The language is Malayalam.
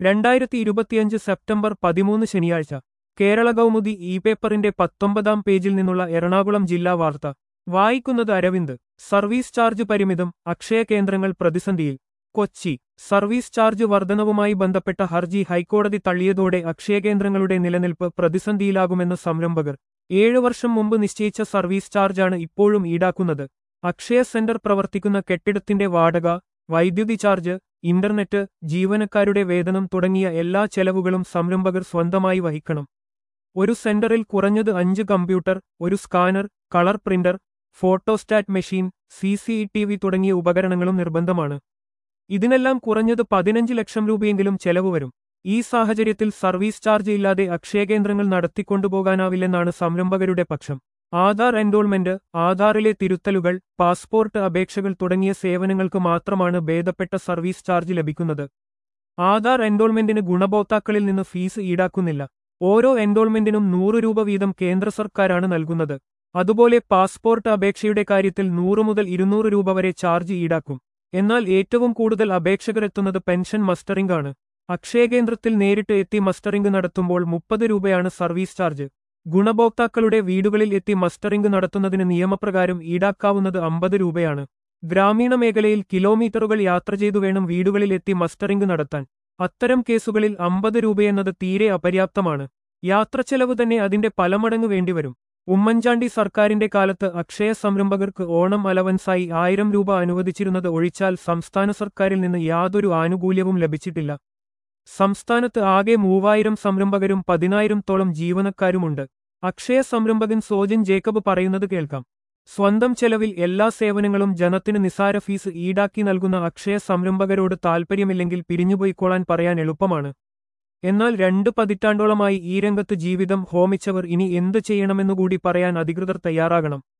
രണ്ടായിരത്തി ഇരുപത്തിയഞ്ച് സെപ്റ്റംബർ പതിമൂന്ന് ശനിയാഴ്ച കേരള കൗമുദി ഇ പേപ്പറിന്റെ പത്തൊമ്പതാം പേജിൽ നിന്നുള്ള എറണാകുളം ജില്ലാ വാർത്ത വായിക്കുന്നത് അരവിന്ദ് സർവീസ് ചാർജ് പരിമിതം അക്ഷയ കേന്ദ്രങ്ങൾ പ്രതിസന്ധിയിൽ കൊച്ചി സർവീസ് ചാർജ് വർധനവുമായി ബന്ധപ്പെട്ട ഹർജി ഹൈക്കോടതി തള്ളിയതോടെ അക്ഷയകേന്ദ്രങ്ങളുടെ നിലനിൽപ്പ് പ്രതിസന്ധിയിലാകുമെന്ന് സംരംഭകർ ഏഴു വർഷം മുമ്പ് നിശ്ചയിച്ച സർവീസ് ചാർജാണ് ഇപ്പോഴും ഈടാക്കുന്നത് അക്ഷയ സെന്റർ പ്രവർത്തിക്കുന്ന കെട്ടിടത്തിന്റെ വാടക വൈദ്യുതി ചാർജ് ഇന്റർനെറ്റ് ജീവനക്കാരുടെ വേതനം തുടങ്ങിയ എല്ലാ ചെലവുകളും സംരംഭകർ സ്വന്തമായി വഹിക്കണം ഒരു സെന്ററിൽ കുറഞ്ഞത് അഞ്ച് കമ്പ്യൂട്ടർ ഒരു scanner colour printer photostat machine C C T V തുടങ്ങിയ ഉപകരണങ്ങളും നിർബന്ധമാണ് ഇതിനെല്ലാം കുറഞ്ഞത് പതിനഞ്ച് ലക്ഷം രൂപയെങ്കിലും ചെലവ് വരും ഈ സാഹചര്യത്തിൽ സർവീസ് ചാർജ് ഇല്ലാതെ അക്ഷയകേന്ദ്രങ്ങൾ നടത്തിക്കൊണ്ടുപോകാനാവില്ലെന്നാണ് സംരംഭകരുടെ പക്ഷം ആധാർ എൻറോൾമെന്റ് ആധാറിലെ തിരുത്തലുകൾ പാസ്പോർട്ട് അപേക്ഷകൾ തുടങ്ങിയ സേവനങ്ങൾക്ക് മാത്രമാണ് ഭേദപ്പെട്ട സർവീസ് ചാർജ് ലഭിക്കുന്നത് ആധാർ എൻറോൾമെന്റിന് ഗുണഭോക്താക്കളിൽ നിന്ന് ഫീസ് ഈടാക്കുന്നില്ല ഓരോ എൻറോൾമെന്റിനും നൂറ് രൂപ വീതം കേന്ദ്ര സർക്കാരാണ് നൽകുന്നത് അതുപോലെ പാസ്പോർട്ട് അപേക്ഷയുടെ കാര്യത്തിൽ നൂറ് മുതൽ ഇരുന്നൂറ് രൂപ വരെ ചാർജ് ഈടാക്കും എന്നാൽ ഏറ്റവും കൂടുതൽ അപേക്ഷകരെത്തുന്നത് പെൻഷൻ മസ്റ്ററിംഗ് ആണ് അക്ഷയകേന്ദ്രത്തിൽ നേരിട്ട് എത്തി മസ്റ്ററിംഗ് നടത്തുമ്പോൾ മുപ്പത് രൂപയാണ് സർവീസ് ചാർജ് ഗുണഭോക്താക്കളുടെ വീടുകളിൽ എത്തി മസ്റ്ററിംഗ് നടത്തുന്നതിന് നിയമപ്രകാരം ഈടാക്കാവുന്നത് അമ്പത് രൂപയാണ് ഗ്രാമീണ മേഖലയിൽ കിലോമീറ്ററുകൾ യാത്ര ചെയ്തു വേണം വീടുകളിൽ എത്തി മസ്റ്ററിംഗ് നടത്താൻ അത്തരം കേസുകളിൽ അമ്പത് രൂപയെന്നത് തീരെ അപര്യാപ്തമാണ് യാത്രച്ചെലവ് തന്നെ അതിന്റെ പലമടങ്ങ് വേണ്ടിവരും ഉമ്മൻചാണ്ടി സർക്കാരിന്റെ കാലത്ത് അക്ഷയ സംരംഭകർക്ക് ഓണം അലവൻസായി ആയിരം രൂപ അനുവദിച്ചിരുന്നത് ഒഴിച്ചാൽ സംസ്ഥാന സർക്കാരിൽ നിന്ന് യാതൊരു ആനുകൂല്യവും ലഭിച്ചിട്ടില്ല സംസ്ഥാനത്ത് ആകെ മൂവായിരം സംരംഭകരും പതിനായിരത്തോളം ജീവനക്കാരുമുണ്ട് അക്ഷയ സംരംഭകൻ സോജൻ ജേക്കബ് പറയുന്നത് കേൾക്കാം സ്വന്തം ചെലവിൽ എല്ലാ സേവനങ്ങളും ജനത്തിന് നിസാര ഫീസ് ഈടാക്കി നൽകുന്ന അക്ഷയ സംരംഭകരോട് താൽപ്പര്യമില്ലെങ്കിൽ പിരിഞ്ഞുപോയിക്കോളാൻ പറയാൻ എളുപ്പമാണ് എന്നാൽ രണ്ട് പതിറ്റാണ്ടോളമായി ഈ രംഗത്ത് ജീവിതം ഹോമിച്ചവർ ഇനി എന്ത് ചെയ്യണമെന്നുകൂടി പറയാൻ അധികൃതർ തയ്യാറാകണം